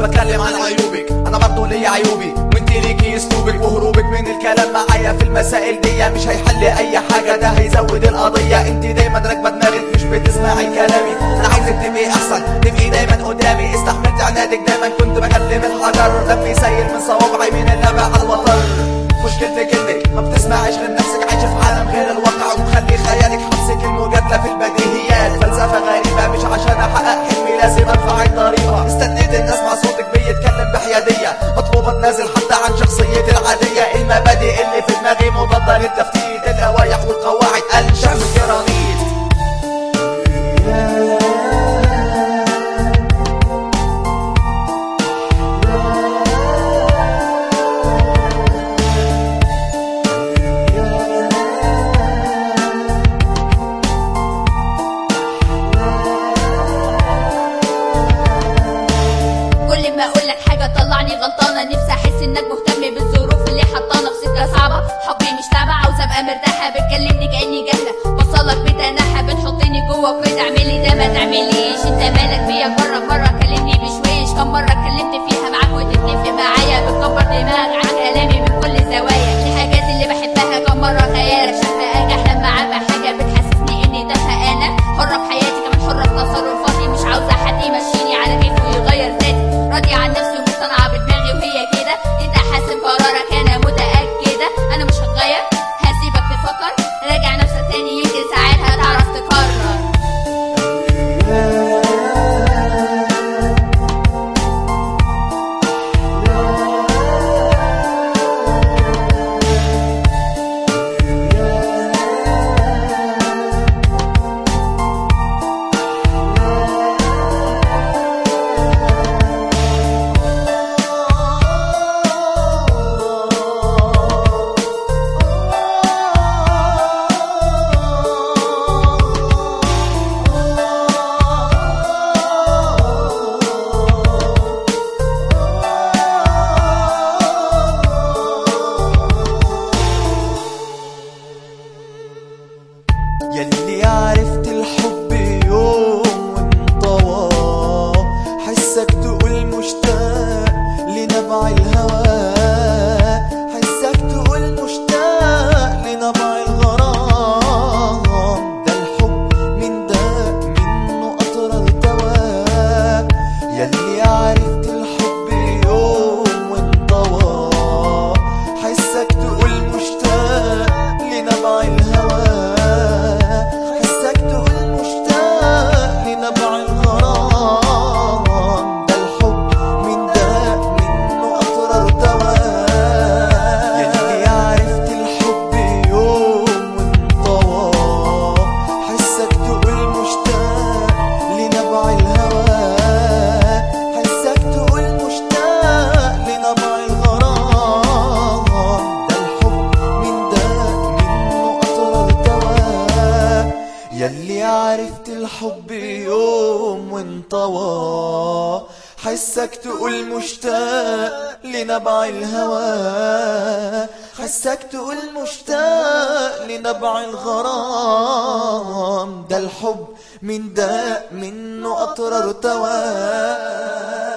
بتكلم عن عيوبك انا برضه ليا عيوبي وانت ليكي اسلوبك وهروبك من الكلام معايا في المسائل دي مش هيحل اي حاجه ده هيزود القضيه انت دايما راكبه دماغك مش بتسمعي كلامي انا عايزك تبقي احسن تبقي دايما قدامي استحملت عنادك دايما كنت بكلم الحجر دمي سايل من صوابعي من النبع على الوتر مشكلتك انك ما بتسمعيش غير نفسك عايشه في عالم غير الواقع ومخلي خيالك حبسك المجادله في البديهيات فلسفه غريبه مش عشان احقق حلمي لازم ادفع الضريبه استنيت الناس مع صوتك بيتكلم بحياديه مطلوبه تنازل حتى عن شخصيتي العاديه المبادئ اللي في دماغي مضاده للتفتيت اللوايح والقواعد انشا من جرانيت كل ما اقول لك حاجه طلعني غلطانه نفسي احس انك مهتم بالظروف اللي حطانا في سكه صعبه حبي مش تابع عاوزه ابقى مرتاحه بتكلمني كاني جاهله بوصلك بتنحى بتحطني جوه كده اعملي ده ما تعمليش انت مالك بيا مره مره كلمني بشويش كم مره اتكلمت فيها معاك وتتفق معايا بتكبر دماغك عن كلامي من كل الزوايا الحاجات اللي بحبها كم مره خيالك شايفه اجي احلم معاك بحاجه بتحسسني اني تافهه انا حره في حياتي كمان حره في تصرفاتي مش عاوزه حد يمشيني على كيفه ويغير ذاتي راضيه عن نفسي ومقتنعه بدماغي وهي كده انت حاسم قرارك انا متاكده انا مش هتغير هسيبك تفكر راجع نفسك تاني يمكن ساعتها تعرف تقرر يلي عرفت الحب يوم وانطوى حسك تقول مشتاق لنبع الهوى حسك تقول مشتاق لنبع الغرام ده الحب من ده منه أطرى الدواء يلي عرفت الحب يوم وانطوى حسك تقول مشتاق لنبع الهوى حسك تقول مشتاق لنبع الغرام ده الحب من ده منه أطرى الدواء يلي عرفت الحب يوم وانطوى حسك تقول مشتاق لنبع الهوى حسك تقول مشتاق لنبع الغرام ده الحب من ده منه أطرى الدواء يلي عرفت الحب يوم وانطوى حسك تقول مشتاق لنبع الهوى حسك تقول مشتاق لنبع الغرام ده الحب من ده منه أطرى ارتوى